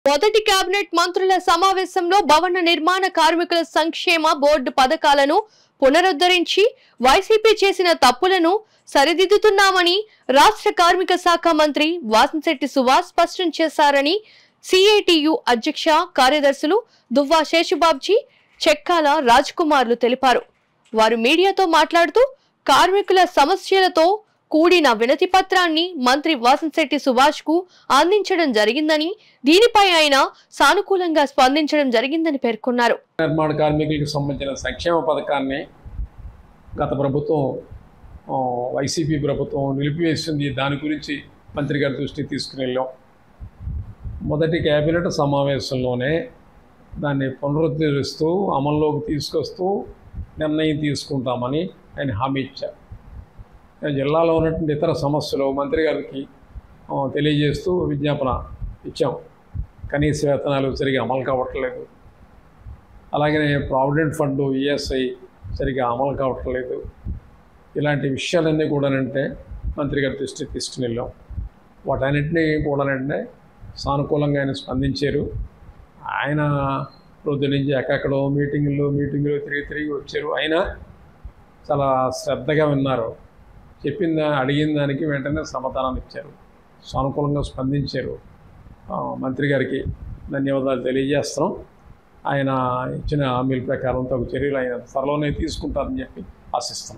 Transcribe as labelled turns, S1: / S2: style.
S1: మొదటి కేబినెట్ మంత్రుల సమావేశంలో భవన నిర్మాణ కార్మికుల సంక్షేమ బోర్డు పథకాలను పునరుద్ధరించి వైసీపీ చేసిన తప్పులను సరిదిద్దుతున్నామని రాష్ట్ర కార్మిక శాఖ మంత్రి వాసంశెట్టి సుభాష్ స్పష్టం చేశారని సిఐటియు అధ్యక్ష కార్యదర్శులు దువ్వా శేషుబాబ్జీ చెక్కాల రాజ్ కుమార్లు తెలిపారు వారు మీడియాతో మాట్లాడుతూ కార్మికుల సమస్యలతో కూడిన వినతి పత్రాన్ని మంత్రి వాసంశెట్టి సుభాష్ కు అందించడం జరిగిందని దీనిపై ఆయన సానుకూలంగా స్పందించడం జరిగిందని పేర్కొన్నారు
S2: నిర్మాణ కార్మికులకు సంబంధించిన సంక్షేమ పథకాన్ని గత ప్రభుత్వం ఆ, వైసీపీ ప్రభుత్వం నిలిపివేసింది దాని గురించి మంత్రి గారి దృష్టికి తీసుకుని వెళ్ళాం మొదటి కేబినెట్ సమావేశంలోనే దాన్ని పునరుద్ధరిస్తూ అమల్లోకి తీసుకొస్తూ నిర్ణయం తీసుకుంటామని ఆయన హామీ ఇచ్చారు జిల్లాలో ఉన్నటువంటి ఇతర సమస్యలు మంత్రి గారికి ఆ, తెలియజేస్తూ విజ్ఞాపన ఇచ్చాం కనీస వేతనాలు సరిగా అమలు కావట్లేదు అలాగనే ప్రావిడెంట్ ఫండ్ ఈఎస్ఐ సరిగా అమలు కావట్లేదు ఇలాంటి విషయాలన్నీ కూడానంటే మంత్రి గారి దృష్టికి తీసుకుని వెళ్ళాం వాటన్నిటినీ కూడానంటే సానుకూలంగా ఆయన స్పందించారు ఆయన రోజు నుంచి ఎక్కడెక్కడో మీటింగులు మీటింగులు తిరిగి తిరిగి వచ్చారు అయినా చాలా శ్రద్ధగా విన్నారు చెప్పిన దా- అడిగిన దానికి వెంటనే సమాధానం ఇచ్చారు సానుకూలంగా స్పందించారు ఆ, మంత్రి గారికి ధన్యవాదాలు తెలియజేస్తున్నాం ఆయన ఇచ్చిన హామీల ప్రకారం తగు చర్యలు ఆయన త్వరలోనే తీసుకుంటారని చెప్పి ఆశిస్తున్నాం